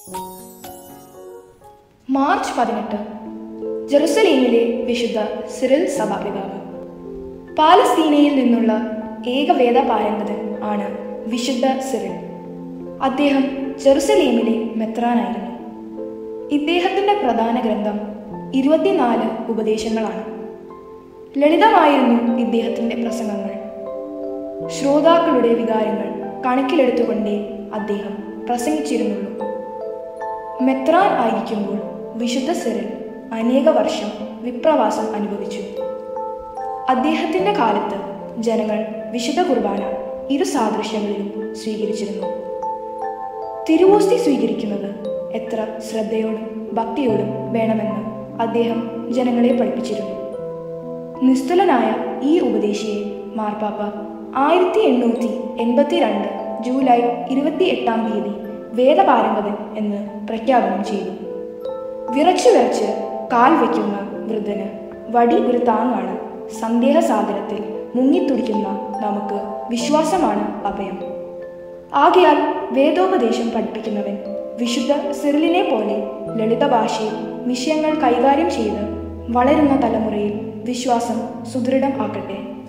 March പതിനെട്ട് ജെറുസലേമിലെ വിശുദ്ധ Cyril സഭാപിതാവ് പാലസ്തീനയിൽ നിന്നുള്ള ഏക വേദപാരംഗതൻ ആണ് വിശുദ്ധ സിറിൽ അദ്ദേഹം ജെറുസലേമിലെ മെത്രാനായിരുന്നു ഇദ്ദേഹത്തിന്റെ പ്രധാന ഗ്രന്ഥം ഇരുപത്തിനാല് ഉപദേശങ്ങളാണ് ലളിതമായിരുന്നു ഇദ്ദേഹത്തിന്റെ പ്രസംഗങ്ങൾ ശ്രോതാക്കളുടെ വികാരങ്ങൾ കണക്കിലെടുത്തുകൊണ്ടേ അദ്ദേഹം പ്രസംഗിച്ചിരുന്നുള്ളൂ മെത്രാൻ ആയിരിക്കുമ്പോൾ വിശുദ്ധ സിറിൽ അനേക വർഷം വിപ്രവാസം അനുഭവിച്ചു അദ്ദേഹത്തിന്റെ കാലത്ത് ജനങ്ങൾ വിശുദ്ധ കുർബാന ഇരു സാദൃശ്യങ്ങളിലും സ്വീകരിച്ചിരുന്നു തിരുവോസ്തി സ്വീകരിക്കുന്നത് എത്ര ശ്രദ്ധയോടും ഭക്തിയോടും വേണമെന്ന് അദ്ദേഹം ജനങ്ങളെ പഠിപ്പിച്ചിരുന്നു നിസ്തുലനായ ഈ ഉപദേശിയെ മാർപ്പാപ്പ ആയിരത്തി എണ്ണൂറ്റി എൺപത്തിരണ്ട് ജൂലൈ ഇരുപത്തി എട്ടാം തീയതി വേദപാരംഗതൻ എന്ന് പ്രഖ്യാപനം ചെയ്തു വിറച്ചു വിറച്ച് കാൽ വയ്ക്കുന്ന വൃദ്ധന് വടി ഒരു താങ്ങാണ് സന്ദേഹസാഗരത്തിൽ മുങ്ങിത്തുടിക്കുന്ന നമുക്ക് വിശ്വാസമാണ് അഭയം ആകയാൽ വേദോപദേശം പഠിപ്പിക്കുന്നവൻ വിശുദ്ധ സിറിലിനെ പോലെ ലളിത ഭാഷയിൽ വിഷയങ്ങൾ കൈകാര്യം ചെയ്ത് വളരുന്ന തലമുറയിൽ വിശ്വാസം സുദൃഢം ആക്കട്ടെ